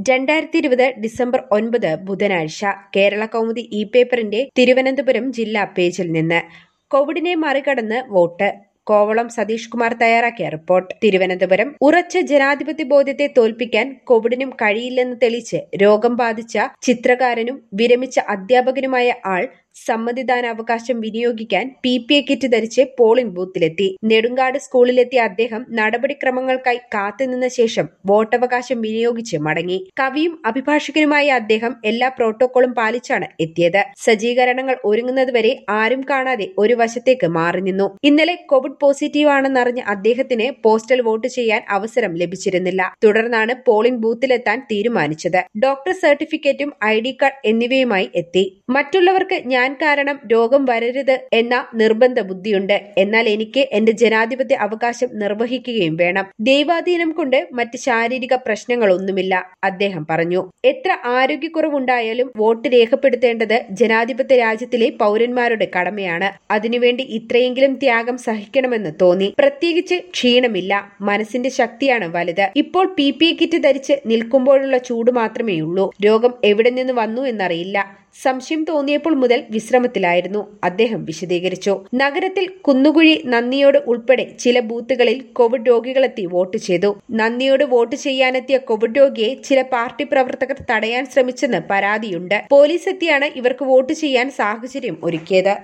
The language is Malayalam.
രണ്ടായിരത്തി ഇരുപത് ഡിസംബർ ഒൻപത് ബുധനാഴ്ച കേരള കൗമുദി ഇ പേപ്പറിന്റെ തിരുവനന്തപുരം ജില്ലാ പേജിൽ നിന്ന് കോവിഡിനെ മറികടന്ന് വോട്ട് കോവളം സതീഷ് കുമാർ തയ്യാറാക്കിയ റിപ്പോർട്ട് തിരുവനന്തപുരം ഉറച്ച ജനാധിപത്യ ബോധ്യത്തെ തോൽപ്പിക്കാൻ കോവിഡിനും കഴിയില്ലെന്ന് തെളിയിച്ച് രോഗം ബാധിച്ച ചിത്രകാരനും വിരമിച്ച അധ്യാപകനുമായ ആൾ സമ്മതിദാനാവകാശം വിനിയോഗിക്കാൻ പി പി എ കിറ്റ് ധരിച്ച് പോളിംഗ് ബൂത്തിലെത്തി നെടുങ്കാട് സ്കൂളിലെത്തിയ അദ്ദേഹം നടപടിക്രമങ്ങൾക്കായി കാത്തുനിന്ന ശേഷം വോട്ടവകാശം വിനിയോഗിച്ച് മടങ്ങി കവിയും അഭിഭാഷകനുമായ അദ്ദേഹം എല്ലാ പ്രോട്ടോകോളും പാലിച്ചാണ് എത്തിയത് സജ്ജീകരണങ്ങൾ ഒരുങ്ങുന്നതുവരെ ആരും കാണാതെ ഒരു വശത്തേക്ക് മാറി നിന്നു ഇന്നലെ കോവിഡ് പോസിറ്റീവ് ആണെന്നറിഞ്ഞ അദ്ദേഹത്തിന് പോസ്റ്റൽ വോട്ട് ചെയ്യാൻ അവസരം ലഭിച്ചിരുന്നില്ല തുടർന്നാണ് പോളിംഗ് ബൂത്തിലെത്താൻ തീരുമാനിച്ചത് ഡോക്ടർ സർട്ടിഫിക്കറ്റും ഐ ഡി കാർഡ് എന്നിവയുമായി എത്തി മറ്റുള്ളവർക്ക് ഞാൻ കാരണം രോഗം വരരുത് എന്ന നിർബന്ധ ബുദ്ധിയുണ്ട് എന്നാൽ എനിക്ക് എന്റെ ജനാധിപത്യ അവകാശം നിർവഹിക്കുകയും വേണം ദൈവാധീനം കൊണ്ട് മറ്റ് ശാരീരിക പ്രശ്നങ്ങളൊന്നുമില്ല അദ്ദേഹം പറഞ്ഞു എത്ര ആരോഗ്യക്കുറവുണ്ടായാലും വോട്ട് രേഖപ്പെടുത്തേണ്ടത് ജനാധിപത്യ രാജ്യത്തിലെ പൗരന്മാരുടെ കടമയാണ് അതിനുവേണ്ടി ഇത്രയെങ്കിലും ത്യാഗം സഹിക്കണമെന്ന് തോന്നി പ്രത്യേകിച്ച് ക്ഷീണമില്ല മനസ്സിന്റെ ശക്തിയാണ് വലുത് ഇപ്പോൾ പി പി എ കിറ്റ് ധരിച്ച് നിൽക്കുമ്പോഴുള്ള ചൂട് മാത്രമേയുള്ളൂ രോഗം എവിടെ നിന്ന് വന്നു എന്നറിയില്ല സംശയം തോന്നിയപ്പോൾ മുതൽ വിശ്രമത്തിലായിരുന്നു അദ്ദേഹം വിശദീകരിച്ചു നഗരത്തിൽ കുന്നുകുഴി നന്ദിയോട് ഉൾപ്പെടെ ചില ബൂത്തുകളിൽ കോവിഡ് രോഗികളെത്തി വോട്ട് ചെയ്തു നന്ദിയോട് വോട്ട് ചെയ്യാനെത്തിയ കോവിഡ് രോഗിയെ ചില പാർട്ടി പ്രവർത്തകർ തടയാൻ ശ്രമിച്ചെന്ന് പരാതിയുണ്ട് പോലീസ് എത്തിയാണ് ഇവർക്ക് വോട്ട് ചെയ്യാൻ സാഹചര്യം ഒരുക്കിയത്